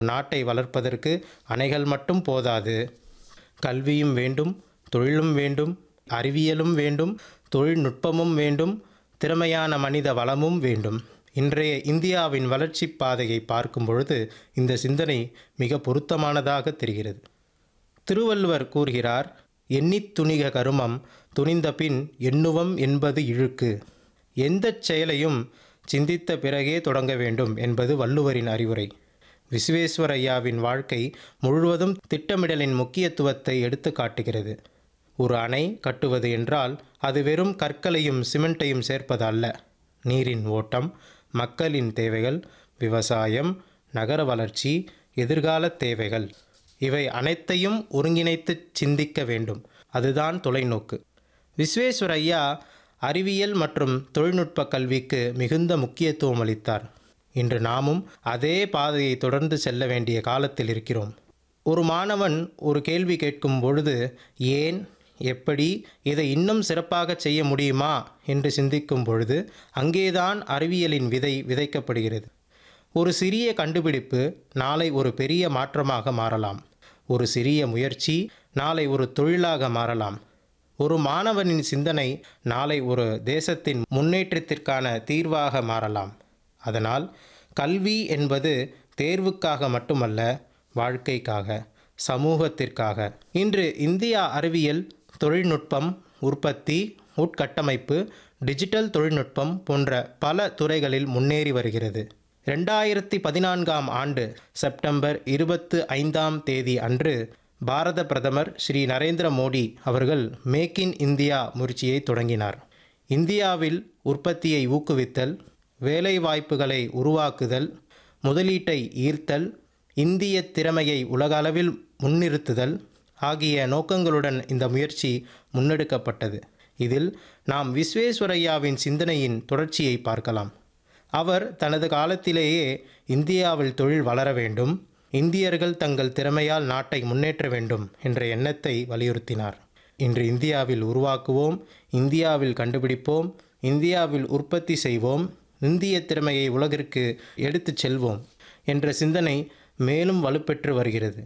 நாட்டை வளர்ப்பதற்கு அணைகள் மட்டும் போதாது கல்வியும் வேண்டும் தொழிலும் வேண்டும் அறிவியலும் வேண்டும் தொழில்நுட்பமும் வேண்டும் திறமையான மனித வளமும் வேண்டும் இன்றைய இந்தியாவின் வளர்ச்சி பாதையை பார்க்கும் பொழுது இந்த சிந்தனை மிக பொருத்தமானதாக தெரிகிறது திருவள்ளுவர் கூறுகிறார் எண்ணித் துணிக கருமம் துணிந்த பின் எண்ணுவம் என்பது இழுக்கு எந்தச் செயலையும் சிந்தித்த பிறகே தொடங்க வேண்டும் என்பது வள்ளுவரின் அறிவுரை விஸ்வேஸ்வர ஐயாவின் வாழ்க்கை முழுவதும் திட்டமிடலின் முக்கியத்துவத்தை எடுத்து காட்டுகிறது ஒரு அணை கட்டுவது என்றால் அது வெறும் கற்களையும் சிமெண்ட்டையும் சேர்ப்பது அல்ல நீரின் ஓட்டம் மக்களின் தேவைகள் விவசாயம் நகர வளர்ச்சி எதிர்கால தேவைகள் இவை அனைத்தையும் ஒருங்கிணைத்து சிந்திக்க வேண்டும் அதுதான் தொலைநோக்கு விஸ்வேஸ்வர ஐயா அறிவியல் மற்றும் தொழில்நுட்ப கல்விக்கு மிகுந்த முக்கியத்துவம் அளித்தார் இன்று நாமும் அதே பாதையை தொடர்ந்து செல்ல வேண்டிய காலத்தில் இருக்கிறோம் ஒரு மாணவன் ஒரு கேள்வி கேட்கும் பொழுது ஏன் எப்படி இதை இன்னும் சிறப்பாக செய்ய முடியுமா என்று சிந்திக்கும் பொழுது அங்கேதான் அறிவியலின் விதை விதைக்கப்படுகிறது ஒரு சிறிய கண்டுபிடிப்பு நாளை ஒரு பெரிய மாற்றமாக மாறலாம் ஒரு சிறிய முயற்சி நாளை ஒரு தொழிலாக மாறலாம் ஒரு மாணவனின் சிந்தனை நாளை ஒரு தேசத்தின் முன்னேற்றத்திற்கான தீர்வாக மாறலாம் அதனால் கல்வி என்பது தேர்வுக்காக மட்டுமல்ல வாழ்க்கைக்காக சமூகத்திற்காக இன்று இந்தியா அறிவியல் தொழில்நுட்பம் உற்பத்தி உட்கட்டமைப்பு டிஜிட்டல் தொழில்நுட்பம் போன்ற பல துறைகளில் முன்னேறி வருகிறது ரெண்டாயிரத்தி பதினான்காம் ஆண்டு செப்டம்பர் இருபத்து ஐந்தாம் தேதி அன்று பாரத பிரதமர் ஸ்ரீ நரேந்திர மோடி அவர்கள் மேக் இன் இந்தியா முயற்சியை தொடங்கினார் இந்தியாவில் உற்பத்தியை ஊக்குவித்தல் வேலைவாய்ப்புகளை உருவாக்குதல் முதலீட்டை ஈர்த்தல் இந்திய திறமையை உலக அளவில் முன்னிறுத்துதல் ஆகிய நோக்கங்களுடன் இந்த முயற்சி முன்னெடுக்கப்பட்டது இதில் நாம் விஸ்வேஸ்வரையாவின் சிந்தனையின் தொடர்ச்சியை பார்க்கலாம் அவர் தனது காலத்திலேயே இந்தியாவில் தொழில் வளர வேண்டும் இந்தியர்கள் தங்கள் திறமையால் நாட்டை முன்னேற்ற வேண்டும் என்ற எண்ணத்தை வலியுறுத்தினார் இன்று இந்தியாவில் உருவாக்குவோம் இந்தியாவில் கண்டுபிடிப்போம் இந்தியாவில் உற்பத்தி செய்வோம் இந்திய திறமையை உலகிற்கு எடுத்துச் செல்வோம் என்ற சிந்தனை மேலும் வலுப்பெற்று வருகிறது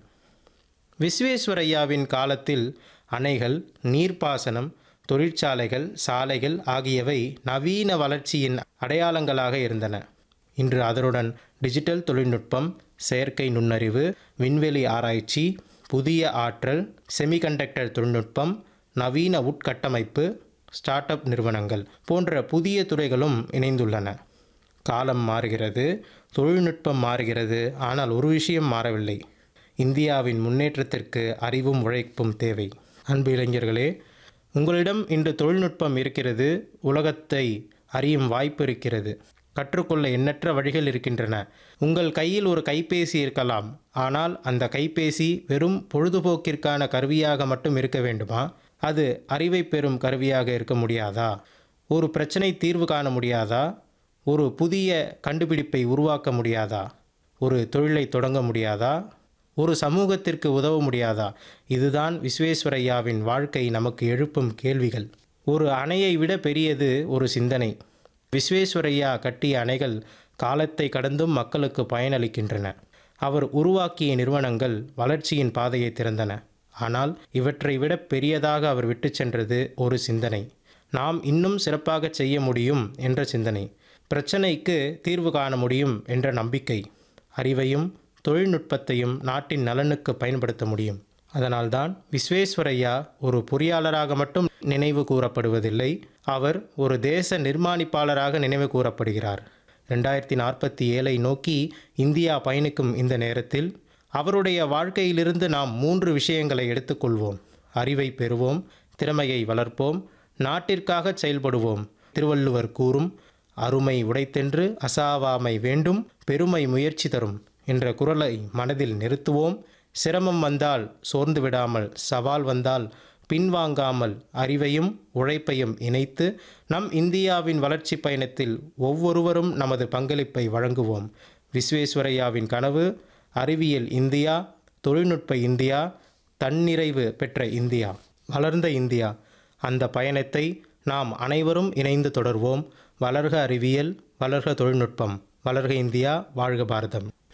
விஸ்வேஸ்வரையாவின் காலத்தில் அணைகள் நீர்ப்பாசனம் தொழிற்சாலைகள் சாலைகள் ஆகியவை நவீன வளர்ச்சியின் அடையாளங்களாக இருந்தன இன்று அதனுடன் டிஜிட்டல் தொழில்நுட்பம் செயற்கை நுண்ணறிவு விண்வெளி ஆராய்ச்சி புதிய ஆற்றல் செமிகண்டக்டர் தொழில்நுட்பம் நவீன உட்கட்டமைப்பு ஸ்டார்ட் அப் நிறுவனங்கள் போன்ற புதிய துறைகளும் இணைந்துள்ளன காலம் மாறுகிறது தொழில்நுட்பம் மாறுகிறது ஆனால் ஒரு விஷயம் மாறவில்லை இந்தியாவின் முன்னேற்றத்திற்கு அறிவும் உழைப்பும் தேவை அன்பு இளைஞர்களே உங்களிடம் இன்று தொழில்நுட்பம் இருக்கிறது உலகத்தை அறியும் வாய்ப்பு இருக்கிறது கற்றுக்கொள்ள எண்ணற்ற வழிகள் இருக்கின்றன உங்கள் கையில் ஒரு கைபேசி இருக்கலாம் ஆனால் அந்த கைபேசி வெறும் பொழுதுபோக்கிற்கான கருவியாக மட்டும் இருக்க வேண்டுமா அது அறிவை பெறும் கருவியாக இருக்க முடியாதா ஒரு பிரச்சனை தீர்வு காண முடியாதா ஒரு புதிய கண்டுபிடிப்பை உருவாக்க முடியாதா ஒரு தொழிலை தொடங்க முடியாதா ஒரு சமூகத்திற்கு உதவ முடியாதா இதுதான் விஸ்வேஸ்வரையாவின் வாழ்க்கை நமக்கு எழுப்பும் கேள்விகள் ஒரு அணையை விட பெரியது ஒரு சிந்தனை விஸ்வேஸ்வரையா கட்டிய அணைகள் காலத்தை கடந்தும் மக்களுக்கு பயனளிக்கின்றன அவர் உருவாக்கிய நிறுவனங்கள் வளர்ச்சியின் பாதையை திறந்தன ஆனால் இவற்றை விட பெரியதாக அவர் விட்டு சென்றது ஒரு சிந்தனை நாம் இன்னும் சிறப்பாக செய்ய முடியும் என்ற சிந்தனை பிரச்சனைக்கு தீர்வு காண முடியும் என்ற நம்பிக்கை அறிவையும் தொழில்நுட்பத்தையும் நாட்டின் நலனுக்கு பயன்படுத்த முடியும் அதனால்தான் விஸ்வேஸ்வரையா ஒரு பொறியாளராக மட்டும் நினைவு கூறப்படுவதில்லை அவர் ஒரு தேச நிர்மாணிப்பாளராக நினைவு கூறப்படுகிறார் ரெண்டாயிரத்தி நாற்பத்தி ஏழை நோக்கி இந்தியா பயணிக்கும் இந்த நேரத்தில் அவருடைய வாழ்க்கையிலிருந்து நாம் மூன்று விஷயங்களை எடுத்துக்கொள்வோம் அறிவை பெறுவோம் திறமையை வளர்ப்போம் நாட்டிற்காக செயல்படுவோம் திருவள்ளுவர் கூறும் அருமை உடைத்தென்று அசாவாமை வேண்டும் பெருமை முயற்சி தரும் என்ற குரலை மனதில் நிறுத்துவோம் சிரமம் வந்தால் சோர்ந்து விடாமல் சவால் வந்தால் பின்வாங்காமல் அறிவையும் உழைப்பையும் இணைத்து நம் இந்தியாவின் வளர்ச்சி பயணத்தில் ஒவ்வொருவரும் நமது பங்களிப்பை வழங்குவோம் விஸ்வேஸ்வரையாவின் கனவு அறிவியல் இந்தியா தொழில்நுட்ப இந்தியா தன்னிறைவு பெற்ற இந்தியா வளர்ந்த இந்தியா அந்த பயணத்தை நாம் அனைவரும் இணைந்து தொடர்வோம் வளர்க அறிவியல் வளர்க தொழில்நுட்பம் வளர்க இந்தியா வாழ்க பாரதம்